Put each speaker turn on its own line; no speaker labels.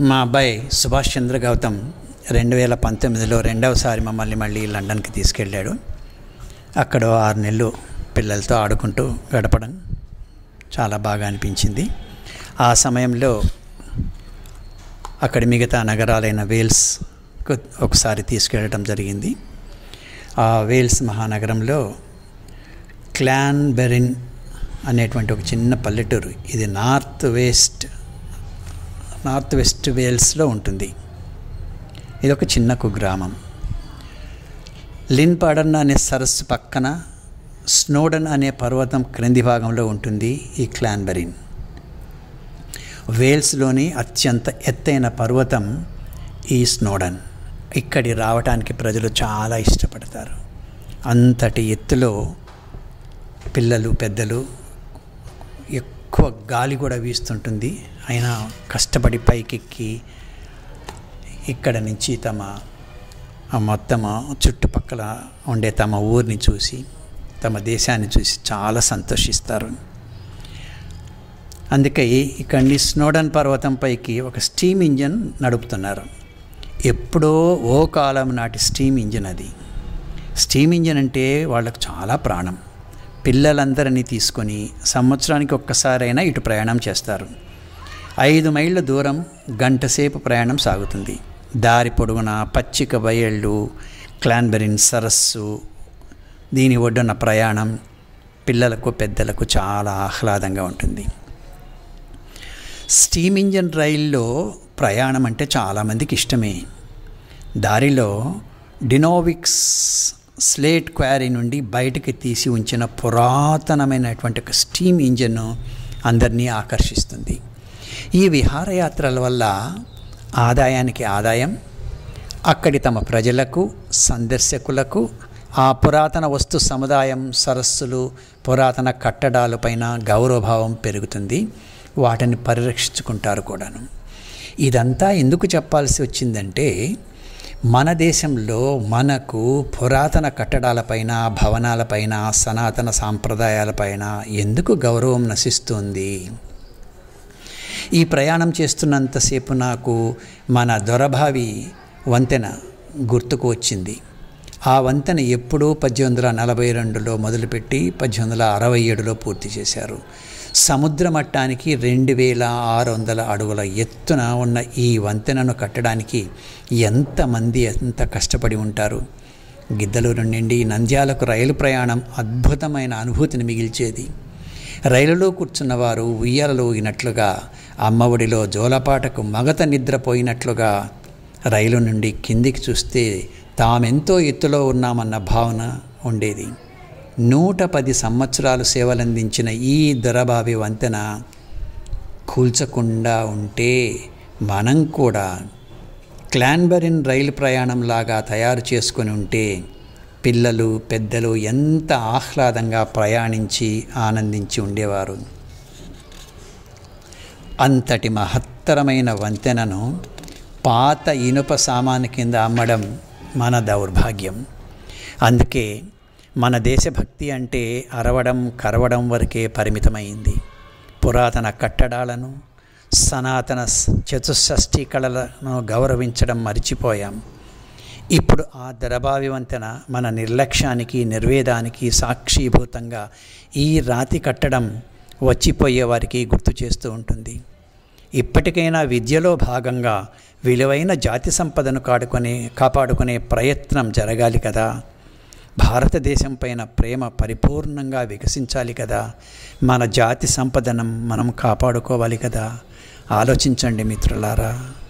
మా అబ్బాయి సుభాష్ చంద్ర గౌతమ్ రెండు వేల పంతొమ్మిదిలో రెండవసారి మమ్మల్ని మళ్ళీ లండన్కి తీసుకెళ్ళాడు అక్కడ ఆరు నెలలు పిల్లలతో ఆడుకుంటూ గడపడం చాలా బాగా అనిపించింది ఆ సమయంలో అక్కడి మిగతా నగరాలైన వేల్స్కు ఒకసారి తీసుకెళ్ళడం జరిగింది ఆ వేల్స్ మహానగరంలో క్లాన్ బెరిన్ అనేటువంటి ఒక చిన్న పల్లెటూరు ఇది నార్త్ వెస్ట్ నార్త్ వెస్ట్ వేల్స్లో ఉంటుంది ఇది ఒక చిన్న కుగ్రామం లిన్పాడన్ అనే సరస్సు పక్కన స్నోడన్ అనే పర్వతం క్రింది భాగంలో ఉంటుంది ఈ క్లాన్బెరిన్ వేల్స్లోని అత్యంత ఎత్తైన పర్వతం ఈ స్నోడన్ ఇక్కడి రావటానికి ప్రజలు చాలా ఇష్టపడతారు అంతటి ఎత్తులో పిల్లలు పెద్దలు ఎక్కువ గాలి కూడా వీస్తుంటుంది అయినా కష్టపడి పైకెక్కి ఇక్కడ నుంచి తమ ఆ మొత్తం చుట్టుపక్కల ఉండే తమ ఊరిని చూసి తమ దేశాన్ని చూసి చాలా సంతోషిస్తారు అందుకే ఇక్కడి స్నోడన్ పర్వతం పైకి ఒక స్టీమ్ ఇంజన్ నడుపుతున్నారు ఎప్పుడో ఓ కాలం నాటి స్టీమ్ ఇంజన్ అది స్టీమ్ ఇంజన్ అంటే వాళ్ళకు చాలా ప్రాణం పిల్లలందరినీ తీసుకొని సంవత్సరానికి ఒక్కసారైనా ఇటు ప్రయాణం చేస్తారు ఐదు మైళ్ళ దూరం గంటసేపు ప్రయాణం సాగుతుంది దారి పొడుగున పచ్చిక బయళ్ళు క్లాన్బెరిన్ సరస్సు దీని ఒడ్డున ప్రయాణం పిల్లలకు పెద్దలకు చాలా ఆహ్లాదంగా ఉంటుంది స్టీమ్ ఇంజన్ రైల్లో ప్రయాణం అంటే చాలామందికి ఇష్టమే దారిలో డినోవిక్స్ స్లేట్ క్వారీ నుండి బయటకి తీసి ఉంచిన పురాతనమైనటువంటి ఒక స్టీమ్ ఇంజన్ అందరినీ ఆకర్షిస్తుంది ఈ విహారయాత్రల వల్ల ఆదాయానికి ఆదాయం అక్కడి తమ ప్రజలకు సందర్శకులకు ఆ పురాతన వస్తు సముదాయం సరస్సులు పురాతన కట్టడాలపైన గౌరవభావం పెరుగుతుంది వాటిని పరిరక్షించుకుంటారు కూడాను ఇదంతా ఎందుకు చెప్పాల్సి వచ్చిందంటే మన దేశంలో మనకు పురాతన కట్టడాలపైన భవనాలపైన సనాతన సాంప్రదాయాలపైన ఎందుకు గౌరవం నశిస్తుంది ఈ ప్రయాణం చేస్తున్నంతసేపు నాకు మన దొరభావి వంతెన గుర్తుకు వచ్చింది ఆ వంతెన ఎప్పుడూ పద్దెనిమిది వందల నలభై రెండులో మొదలుపెట్టి పద్దెనిమిది వందల అరవై ఏడులో పూర్తి చేశారు సముద్ర మట్టానికి రెండు వేల ఆరు వందల అడుగుల ఎత్తున ఉన్న ఈ వంతెనను కట్టడానికి ఎంతమంది ఎంత కష్టపడి ఉంటారు గిద్దలూరు నుండి నంద్యాలకు రైలు ప్రయాణం అద్భుతమైన అనుభూతిని మిగిల్చేది రైలులో కూర్చున్నవారు ఉయ్యాలలో ఊగినట్లుగా అమ్మఒడిలో జోలపాటకు మగత నిద్రపోయినట్లుగా రైలు నుండి కిందికి చూస్తే తామెంతో ఎత్తులో ఉన్నామన్న భావన ఉండేది నూట పది సంవత్సరాలు సేవలందించిన ఈ దొరబావి వంతెన కూల్చకుండా ఉంటే మనం కూడా క్లాన్బెరిన్ రైలు ప్రయాణంలాగా తయారు చేసుకొని ఉంటే పిల్లలు పెద్దలు ఎంత ఆహ్లాదంగా ప్రయాణించి ఆనందించి ఉండేవారు అంతటి మహత్తరమైన వంతెనను పాత ఇనుప సామాను కింద అమ్మడం మన దౌర్భాగ్యం అందుకే మన దేశభక్తి అంటే అరవడం కరవడం వరకే పరిమితమైంది పురాతన కట్టడాలను సనాతన చతుషష్ఠి కళలను గౌరవించడం మర్చిపోయాం ఇప్పుడు ఆ దరబావి వంతెన మన నిర్లక్ష్యానికి నిర్వేదానికి సాక్షీభూతంగా ఈ రాతి కట్టడం వచ్చిపోయే వారికి గుర్తు చేస్తూ ఉంటుంది ఇప్పటికైనా విద్యలో భాగంగా విలువైన జాతి సంపదను కాడుకునే కాపాడుకునే ప్రయత్నం జరగాలి కదా భారతదేశం పైన ప్రేమ పరిపూర్ణంగా వికసించాలి కదా మన జాతి సంపదనం మనం కాపాడుకోవాలి కదా ఆలోచించండి మిత్రులారా